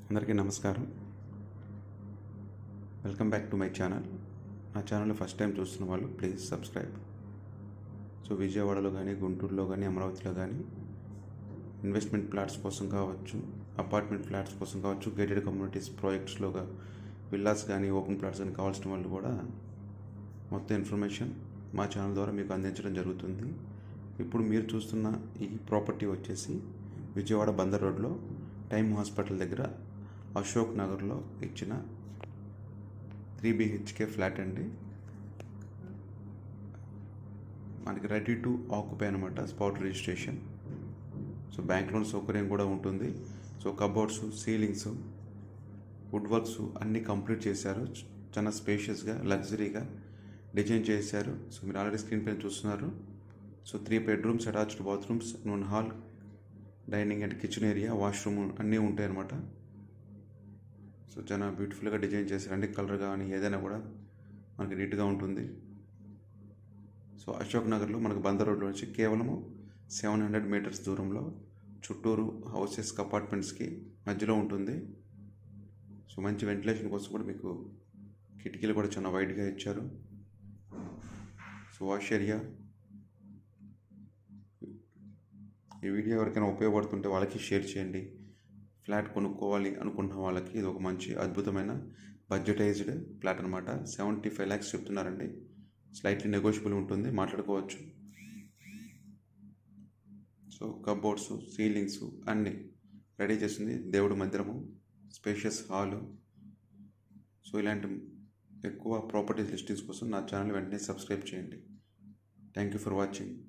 అందరికీ నమస్కారం welcome back to my channel నా ఛానల్ ఫస్ట్ టైం చూస్తున్న వాళ్ళు ప్లీజ్ సబ్స్క్రైబ్ సో విజయవాడలో కానీ గుంటూరులో కానీ అమరావతిలో కానీ ఇన్వెస్ట్మెంట్ ప్లాట్స్ కోసం కావచ్చు అపార్ట్మెంట్ ఫ్లాట్స్ కోసం కావచ్చు గేటెడ్ కమ్యూనిటీస్ ప్రాజెక్ట్స్లోగా విల్లాస్ కానీ ఓపెన్ ప్లాట్స్ కానీ కావాల్సిన వాళ్ళు కూడా మొత్తం ఇన్ఫర్మేషన్ మా ఛానల్ ద్వారా మీకు అందించడం జరుగుతుంది ఇప్పుడు మీరు చూస్తున్న ఈ ప్రాపర్టీ వచ్చేసి విజయవాడ బందర్ రోడ్లో టైమ్ హాస్పిటల్ దగ్గర అశోక్ నగర్లో ఇచ్చిన త్రీ బిహెచ్కే ఫ్లాట్ అండి మనకి రెడీ టు ఆక్యుపై అనమాట spot registration so bank loan సౌకర్యం కూడా ఉంటుంది so cupboards ceilings wood works అన్నీ కంప్లీట్ చేశారు చాలా స్పేషియస్గా లగ్జరీగా డిజైన్ చేశారు సో మీరు ఆల్రెడీ స్క్రీన్ పైన చూస్తున్నారు so three bedrooms attached bathrooms నూన్ hall dining and kitchen area washroom అన్నీ ఉంటాయి అన్నమాట సో చాలా బ్యూటిఫుల్గా డిజైన్ చేశారు అన్ని కలర్ కానీ ఏదైనా కూడా మనకి నీట్గా ఉంటుంది సో అశోక్ నగర్లో మనకు బందర్ రోడ్లో నుంచి కేవలము సెవెన్ హండ్రెడ్ మీటర్స్ దూరంలో చుట్టూరు హౌసెస్ అపార్ట్మెంట్స్కి మధ్యలో ఉంటుంది సో మంచి వెంటిలేషన్ కోసం కూడా మీకు కిటికీలు కూడా చాలా వైడ్గా ఇచ్చారు సో వాష్ ఏరియా ఈ వీడియో ఎవరికైనా ఉపయోగపడుతుంటే వాళ్ళకి షేర్ చేయండి ఫ్లాట్ కొనుక్కోవాలి అనుకున్న వాళ్ళకి ఇది ఒక మంచి అద్భుతమైన బడ్జెటైజ్డ్ ఫ్లాట్ అనమాట సెవెంటీ ఫైవ్ ల్యాక్స్ చెప్తున్నారండి స్లైట్లీ నెగోషియబుల్ ఉంటుంది మాట్లాడుకోవచ్చు సో కబోర్డ్స్ సీలింగ్స్ అన్నీ రెడీ చేసింది దేవుడు మందిరము స్పేషియస్ హాలు సో ఇలాంటి ఎక్కువ ప్రాపర్టీస్ లిస్టింగ్స్ కోసం నా ఛానల్ వెంటనే సబ్స్క్రైబ్ చేయండి థ్యాంక్ యూ ఫర్ వాచింగ్